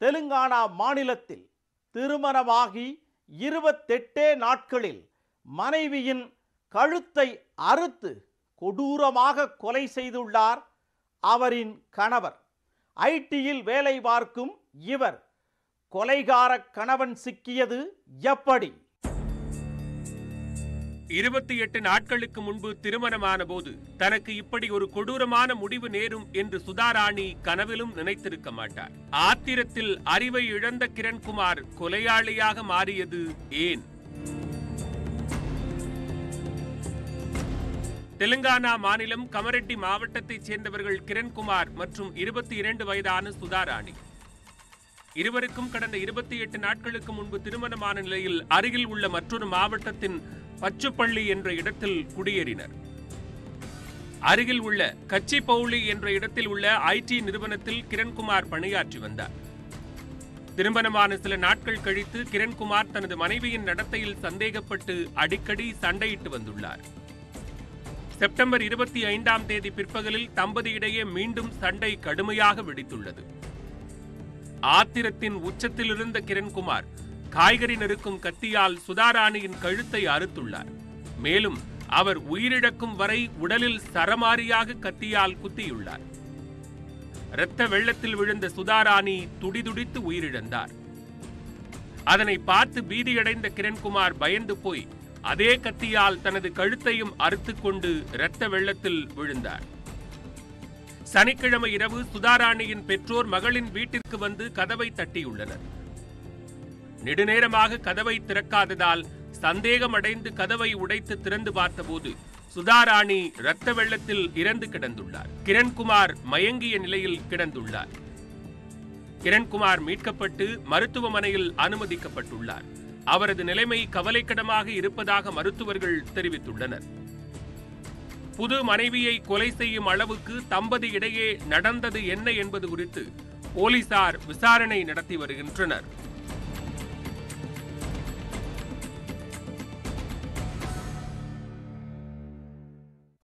தெலுங்கானா மாநிலத்தில் திருமணமாகி இருபத்தெட்டே நாட்களில் மனைவியின் கழுத்தை அறுத்து கொடூரமாக கொலை செய்துள்ளார் அவரின் கணவர் ஐடியில் வேலை பார்க்கும் இவர் கொலைகார கணவன் சிக்கியது எப்படி இருபத்தி எட்டு நாட்களுக்கு முன்பு திருமணமான போது தனக்கு இப்படி ஒரு கொடூரமான முடிவு நேரும் என்று சுதாராணி கனவிலும் நினைத்திருக்க மாட்டார் ஆத்திரத்தில் அறிவை இழந்த கிரண்குமார் கொலையாளியாக மாறியது ஏன் தெலுங்கானா மாநிலம் கமரெட்டி மாவட்டத்தைச் சேர்ந்தவர்கள் கிரண்குமார் மற்றும் இருபத்தி இரண்டு வயதான சுதாராணி இருவருக்கும் கடந்த இருபத்தி எட்டு நாட்களுக்கு முன்பு திருமணமான நிலையில் அருகில் உள்ள மற்றொரு மாவட்டத்தின் பச்சுப்பள்ளி என்ற இடத்தில் குடியேறினர் அருகில் உள்ள கச்சிபௌலி என்ற இடத்தில் உள்ள ஐடி நிறுவனத்தில் கிரண்குமார் பணியாற்றி வந்தார் திருமணமான சில நாட்கள் கழித்து கிரண்குமார் தனது மனைவியின் நடத்தையில் சந்தேகப்பட்டு அடிக்கடி சண்டையிட்டு வந்துள்ளார் செப்டம்பர் இருபத்தி ஐந்தாம் தேதி பிற்பகலில் தம்பதியிடையே மீண்டும் சண்டை கடுமையாக வெடித்துள்ளது ஆத்திரத்தின் உச்சத்தில் இருந்த கிரண்குமார் காய்கறி நறுக்கும் கத்தியால் சுதாராணியின் கழுத்தை அறுத்துள்ளார் மேலும் அவர் உயிரிழக்கும் வரை உடலில் சரமாரியாக கத்தியால் குத்தியுள்ளார் இரத்த வெள்ளத்தில் விழுந்த சுதாராணி துடிதுடித்து உயிரிழந்தார் அதனை பார்த்து பீதியடைந்த கிரண்குமார் பயந்து போய் அதே கத்தியால் தனது கழுத்தையும் அறுத்துக்கொண்டு இரத்த வெள்ளத்தில் விழுந்தார் சனிக்கிழமை இரவு சுதாராணியின் பெற்றோர் மகளின் வீட்டிற்கு வந்து கதவை தட்டியுள்ளனர் நெடுநேரமாக கதவை திறக்காததால் சந்தேகமடைந்து கதவை உடைத்து திறந்து பார்த்தபோது சுதாராணி இரத்த வெள்ளத்தில் இறந்து கிடந்துள்ளார் கிரண்குமார் மயங்கிய நிலையில் கிடந்துள்ளார் கிரண்குமார் மீட்கப்பட்டு மருத்துவமனையில் அனுமதிக்கப்பட்டுள்ளார் அவரது நிலைமை கவலைக்கிடமாக இருப்பதாக மருத்துவர்கள் தெரிவித்துள்ளனர் புது மனைவியை கொலை செய்யும் அளவுக்கு தம்பதி இடையே நடந்தது என்ன என்பது குறித்து போலீசார் விசாரணை நடத்தி வருகின்றனர்